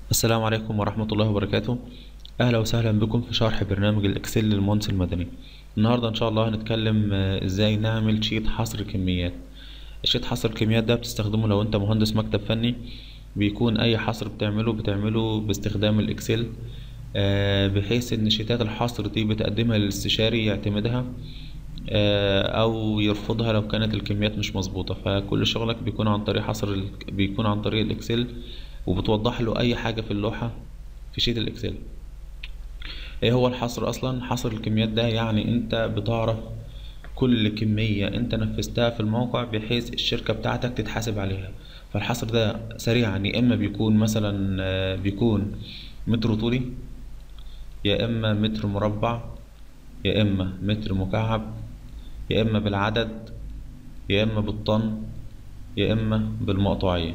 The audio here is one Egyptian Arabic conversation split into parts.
السلام عليكم ورحمة الله وبركاته أهلا وسهلا بكم في شرح برنامج الإكسل للمهندس المدني النهاردة إن شاء الله هنتكلم آه، إزاي نعمل شيت حصر كميات الشيت حصر الكميات ده بتستخدمه لو أنت مهندس مكتب فني بيكون أي حصر بتعمله بتعمله باستخدام الإكسل آه، بحيث إن شيتات الحصر دي بتقدمها للاستشاري يعتمدها آه، أو يرفضها لو كانت الكميات مش مظبوطة فكل شغلك بيكون عن طريق حصر ال... بيكون عن طريق الإكسل وبتوضح له أي حاجة في اللوحة في شيت الإكسل ايه هو الحصر اصلا حصر الكميات ده يعني انت بتعرف كل كمية انت نفذتها في الموقع بحيث الشركة بتاعتك تتحاسب عليها فالحصر ده سريعا يا اما بيكون مثلا آه، بيكون متر طولي يا اما متر مربع يا اما متر مكعب يا اما بالعدد يا اما بالطن يا اما بالمقطوعية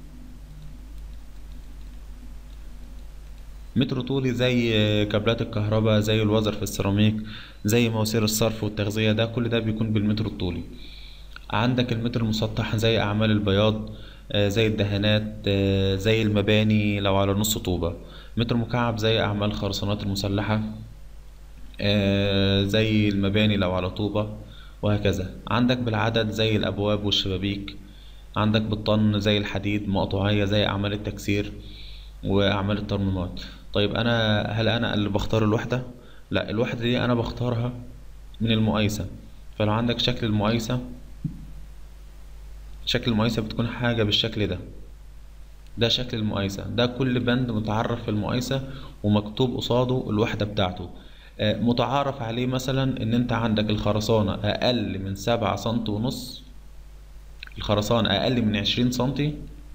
متر طولي زي كابلات الكهرباء زي الوزر في السيراميك زي مواسير الصرف والتغذية ده كل ده بيكون بالمتر الطولي عندك المتر المسطح زي أعمال البياض آه، زي الدهانات آه، زي المباني لو على نص طوبة متر مكعب زي أعمال الخرسانات المسلحة آه، زي المباني لو على طوبة وهكذا عندك بالعدد زي الأبواب والشبابيك عندك بالطن زي الحديد مقطوعية زي أعمال التكسير وأعمال الترميمات طيب أنا هل أنا اللي بختار الوحدة؟ لا الوحدة دي أنا بختارها من المقايسة فلو عندك شكل المقايسة شكل المقايسة بتكون حاجة بالشكل ده ده شكل المقايسة ده كل بند متعرف في المقايسة ومكتوب قصاده الوحدة بتاعته آه، متعارف عليه مثلا ان انت عندك الخرسانة اقل من سبعة سنتي ونص الخرسانة اقل من عشرين سنتي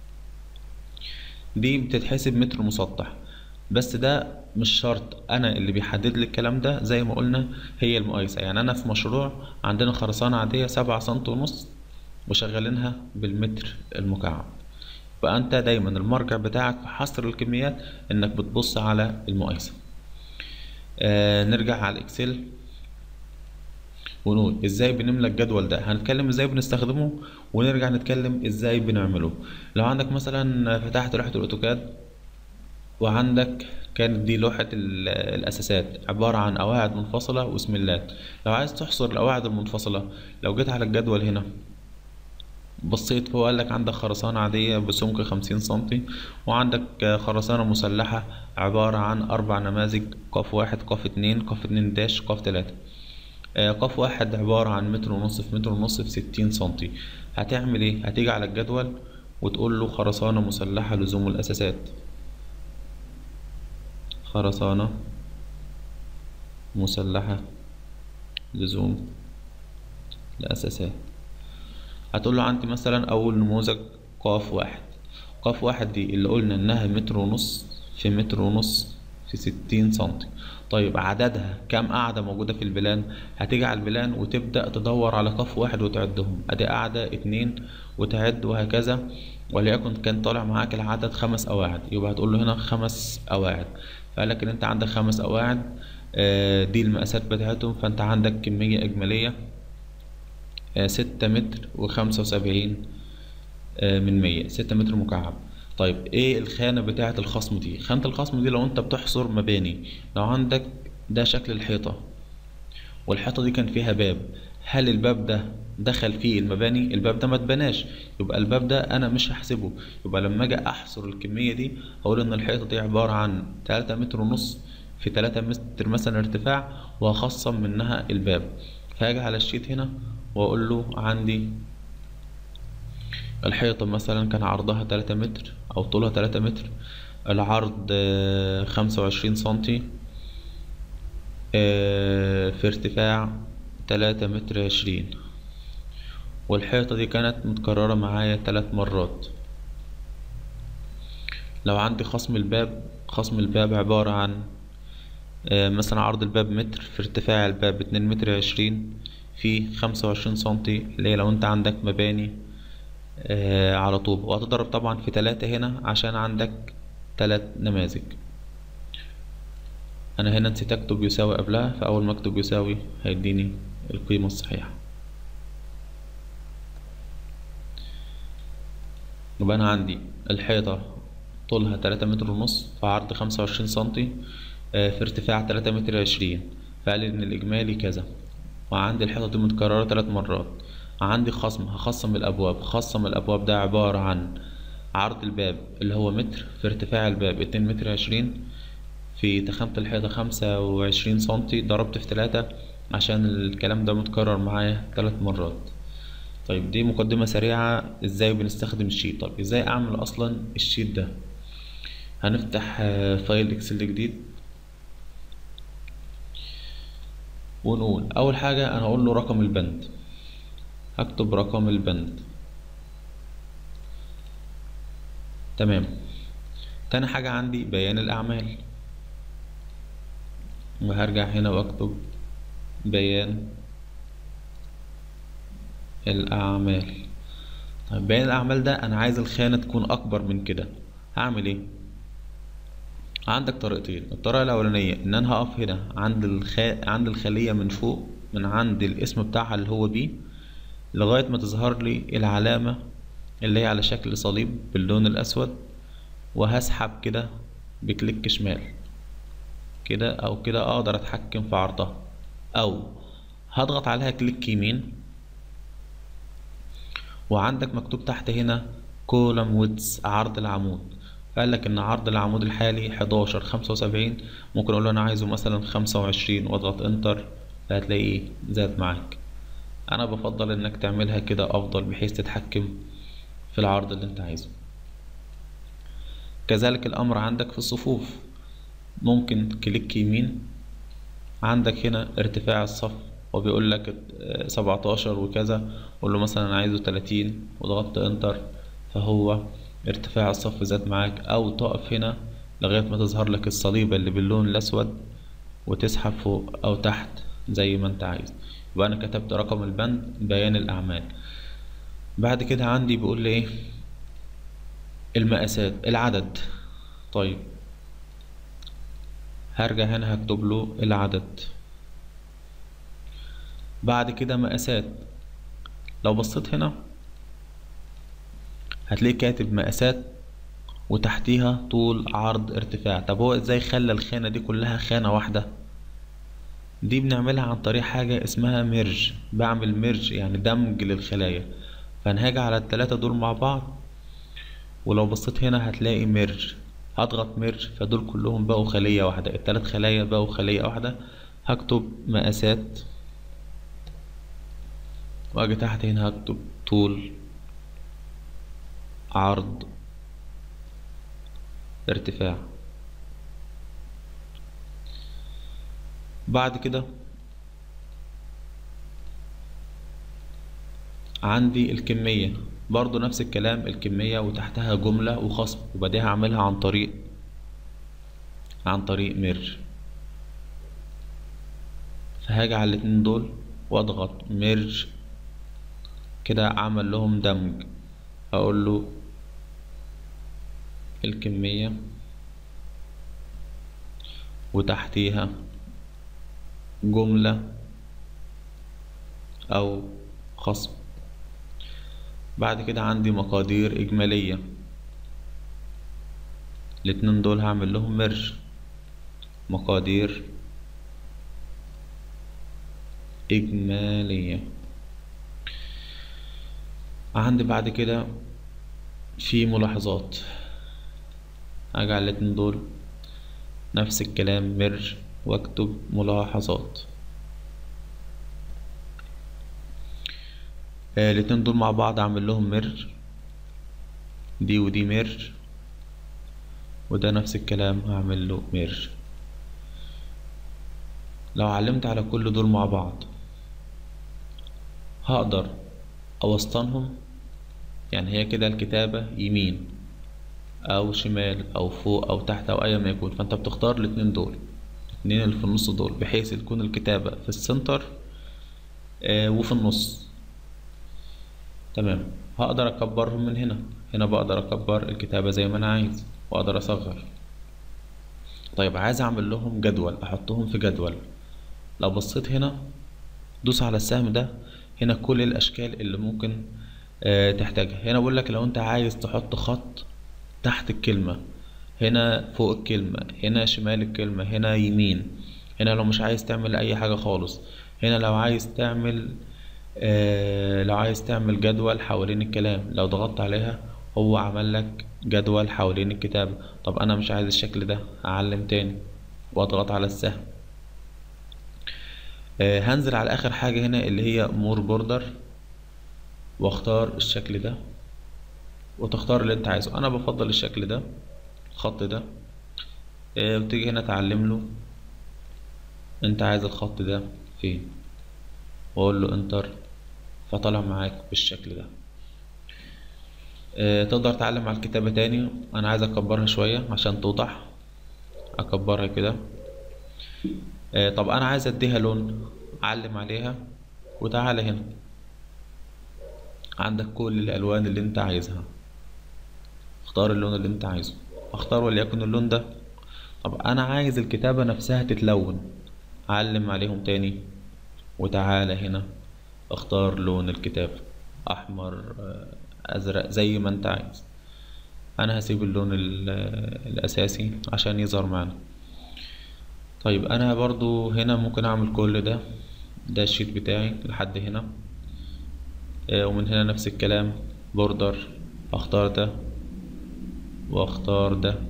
دي بتتحسب متر مسطح بس ده مش شرط انا اللي بيحدد لي الكلام ده زي ما قلنا هي المقايسة يعني انا في مشروع عندنا خرسانة عادية سبعة سنتي ونص وشغالينها بالمتر المكعب فانت دايما المرجع بتاعك في حصر الكميات انك بتبص على المقايسة آه نرجع على الاكسل ونقول ازاي بنملى الجدول ده هنتكلم ازاي بنستخدمه ونرجع نتكلم ازاي بنعمله لو عندك مثلا فتحت لوحة الاوتوكاد وعندك كانت دي لوحة ال- الأساسات عبارة عن قواعد منفصلة وسملات لو عايز تحصر القواعد المنفصلة لو جيت على الجدول هنا بصيت فوق قال لك عندك خرسانة عادية بسمك خمسين سنتي وعندك خرسانة مسلحة عبارة عن أربع نماذج قاف واحد قاف اتنين قاف اتنين داش قاف تلاتة آه، قاف واحد عبارة عن متر ونص في متر ونص في ستين سنتي هتعمل ايه؟ هتيجي على الجدول وتقول له خرسانة مسلحة لزوم الأساسات خرسانة مسلحة لزوم الأساسات هتقول له عندي مثلا أول نموذج قاف واحد قاف واحد دي اللي قلنا إنها متر ونص في متر ونص في ستين سنتي طيب عددها كام قاعدة موجودة في البلان هتيجي على البلان وتبدأ تدور على قاف واحد وتعدهم ادي قاعدة اتنين وتعد وهكذا وليكن كان طالع معاك العدد خمس قواعد يبقى هتقول له هنا خمس قواعد فقالك ان انت عندك خمس قواعد آه، دي المقاسات بتاعتهم فانت عندك كمية اجمالية آه، ستة متر وخمسة وسبعين آه، من مية ستة متر مكعب طيب ايه الخانة بتاعة الخصم دي خانة الخصم دي لو انت بتحصر مباني لو عندك ده شكل الحيطة والحيطة دي كان فيها باب هل الباب ده دخل فيه المباني الباب ده ما اتبناش يبقى الباب ده انا مش هحسبه يبقى لما اجي احصر الكمية دي هقول ان الحيطة دي عبارة عن تلاتة متر ونص في تلاتة متر مثلا ارتفاع وهخصم منها الباب فهاجي على الشيت هنا واقول له عندي الحيطة مثلا كان عرضها تلاتة متر أو طولها تلاتة متر العرض آه، خمسة وعشرين سنتي آه، في ارتفاع تلاتة متر عشرين والحيطة دي كانت متكررة معايا تلات مرات لو عندي خصم الباب خصم الباب عبارة عن آه، مثلا عرض الباب متر في ارتفاع الباب اتنين متر عشرين في خمسة وعشرين سنتي اللي هي لو انت عندك مباني آه، على طوب وهتضرب طبعا في تلاتة هنا عشان عندك تلات نماذج انا هنا نسيت اكتب يساوي قبلها فاول ما اكتب يساوي هيديني القيمة الصحيحة يبقى انا عندي الحيطة طولها تلاتة متر ونص في عرض خمسة وعشرين سنتي آه، في ارتفاع تلاتة متر عشرين فقال لي ان الاجمالي كذا وعندي الحيطة دي متكررة تلات مرات عندي خصم هخصم الابواب خصم الابواب ده عبارة عن عرض الباب اللي هو متر في ارتفاع الباب اتنين متر عشرين في تخامة الحيطة خمسة وعشرين سنتي ضربت في تلاتة عشان الكلام ده متكرر معايا تلات مرات طيب دي مقدمة سريعة ازاي بنستخدم الشيت طب ازاي اعمل اصلا الشيت ده هنفتح آه، فايل اكسل جديد ونقول اول حاجة انا هقول له رقم البند هكتب رقم البند تمام تاني حاجة عندي بيان الاعمال وهرجع هنا واكتب بيان الأعمال طيب بيان الأعمال ده أنا عايز الخانة تكون أكبر من كده هعمل إيه؟ عندك طريقتين الطريقة الأولانية إن أنا هقف هنا عند الخ... عند الخلية من فوق من عند الاسم بتاعها اللي هو بي لغاية ما تظهر لي العلامة اللي هي على شكل صليب باللون الأسود وهسحب كده بكليك شمال كده أو كده أقدر أتحكم في عرضها أو هضغط عليها كليك يمين وعندك مكتوب تحت هنا كولم ويدز عرض العمود قال لك ان عرض العمود الحالي 11 75 ممكن اقول له انا عايزه مثلا 25 واضغط انتر فهتلاقيه زاد معاك انا بفضل انك تعملها كده افضل بحيث تتحكم في العرض اللي انت عايزه كذلك الامر عندك في الصفوف ممكن كليك يمين عندك هنا ارتفاع الصف وبيقول لك سبعتاشر وكذا قول له مثلا انا عايزه تلاتين وضغطت انتر فهو ارتفاع الصف زاد معاك او تقف هنا لغاية ما تظهر لك الصليبة اللي باللون الاسود وتسحب فوق او تحت زي ما انت عايز يبقى انا كتبت رقم البند بيان الاعمال بعد كده عندي بيقول لي ايه المقاسات العدد طيب هرجع هنا هكتب له العدد بعد كده مقاسات لو بصيت هنا هتلاقي كاتب مقاسات وتحتيها طول عرض ارتفاع طب هو ازاي خلى الخانة دي كلها خانة واحدة دي بنعملها عن طريق حاجة اسمها ميرج بعمل ميرج يعني دمج للخلايا فانا هاجي على التلاتة دول مع بعض ولو بصيت هنا هتلاقي ميرج هضغط ميرج فدول كلهم بقوا خلية واحدة التلات خلايا بقوا خلية واحدة هكتب مقاسات واجي تحت هنا هكتب طول عرض ارتفاع بعد كده عندي الكمية برضو نفس الكلام الكمية وتحتها جملة وخصم يبقى دي هعملها عن طريق عن طريق ميرج فهاجي على الاتنين دول واضغط ميرج كده عمل لهم دمج اقول له الكمية وتحتيها جملة او خصم بعد كده عندي مقادير اجمالية الاتنين دول هعمل لهم ميرج مقادير اجمالية عندي بعد كده في ملاحظات اجي على الاتنين دول نفس الكلام ميرج واكتب ملاحظات آه الاتنين دول مع بعض اعمل لهم ميرج دي ودي ميرج وده نفس الكلام هعمل له ميرج لو علمت على كل دول مع بعض هقدر اوسطنهم يعني هي كده الكتابة يمين او شمال او فوق او تحت او ايا ما يكون فانت بتختار الاتنين دول الاتنين اللي في النص دول بحيث تكون الكتابة في السنتر آه وفي النص تمام هقدر اكبرهم من هنا هنا بقدر اكبر الكتابة زي ما انا عايز واقدر اصغر طيب عايز اعمل لهم جدول احطهم في جدول لو بصيت هنا دوس على السهم ده هنا كل الاشكال اللي ممكن أه تحتاجها هنا بقول لك لو انت عايز تحط خط تحت الكلمة هنا فوق الكلمة هنا شمال الكلمة هنا يمين هنا لو مش عايز تعمل اي حاجة خالص هنا لو عايز تعمل آه لو عايز تعمل جدول حوالين الكلام لو ضغطت عليها هو عمل لك جدول حوالين الكتابة طب انا مش عايز الشكل ده اعلم تاني واضغط على السهم آه هنزل على اخر حاجة هنا اللي هي مور بوردر واختار الشكل ده وتختار اللي انت عايزه انا بفضل الشكل ده الخط ده آه وتيجي هنا تعلم له انت عايز الخط ده فين واقول له انتر فطلع معاك بالشكل ده آه تقدر تعلم على الكتابة تاني انا عايز اكبرها شوية عشان توضح اكبرها كده آه طب انا عايز اديها لون علم عليها وتعالى هنا عندك كل الالوان اللي انت عايزها اختار اللون اللي انت عايزه اختار وليكن اللون ده طب انا عايز الكتابة نفسها تتلون علم عليهم تاني وتعالى هنا اختار لون الكتابة احمر ازرق زي ما انت عايز انا هسيب اللون الاساسي عشان يظهر معنا طيب انا برضو هنا ممكن اعمل كل ده ده الشيت بتاعي لحد هنا ومن هنا نفس الكلام بوردر اختار ده واختار ده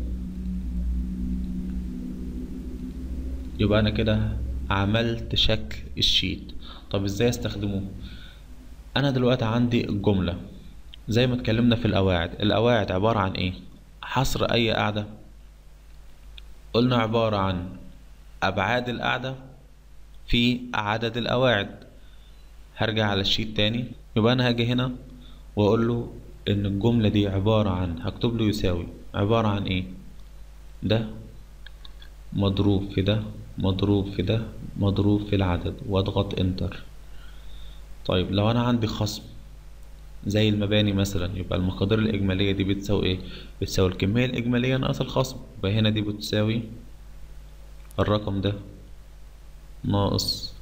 يبقى انا كده عملت شكل الشيت طب ازاي استخدمه انا دلوقتي عندي الجملة زي ما اتكلمنا في القواعد القواعد عبارة عن ايه حصر اي قاعدة قلنا عبارة عن ابعاد القاعدة في عدد القواعد هرجع على الشيت تاني يبقى انا هاجي هنا واقول له ان الجملة دي عبارة عن هكتب له يساوي عبارة عن ايه ده مضروب في ده مضروب في ده مضروب في العدد واضغط انتر طيب لو انا عندي خصم زي المباني مثلا يبقى المقادير الإجمالية دي بتساوي ايه بتساوي الكمية الإجمالية ناقص الخصم يبقى هنا دي بتساوي الرقم ده ناقص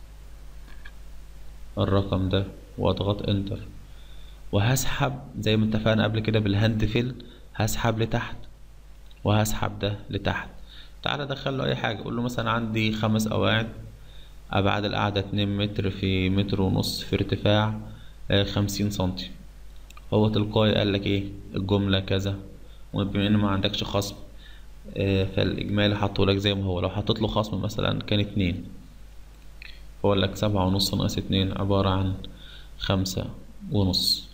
الرقم ده واضغط انتر وهسحب زي ما اتفقنا قبل كده بالهاند فيل هسحب لتحت وهسحب ده لتحت تعالى ادخل له اي حاجه اقول له مثلا عندي خمس قواعد ابعاد القاعده اتنين متر في متر ونص في ارتفاع خمسين سنتي هو تلقائي قال لك ايه الجمله كذا وبما ان ما عندكش خصم فالاجمالي حطه لك زي ما هو لو حطيت له خصم مثلا كان اتنين هو لك سبعة ونص ناقص اتنين عبارة عن خمسة ونص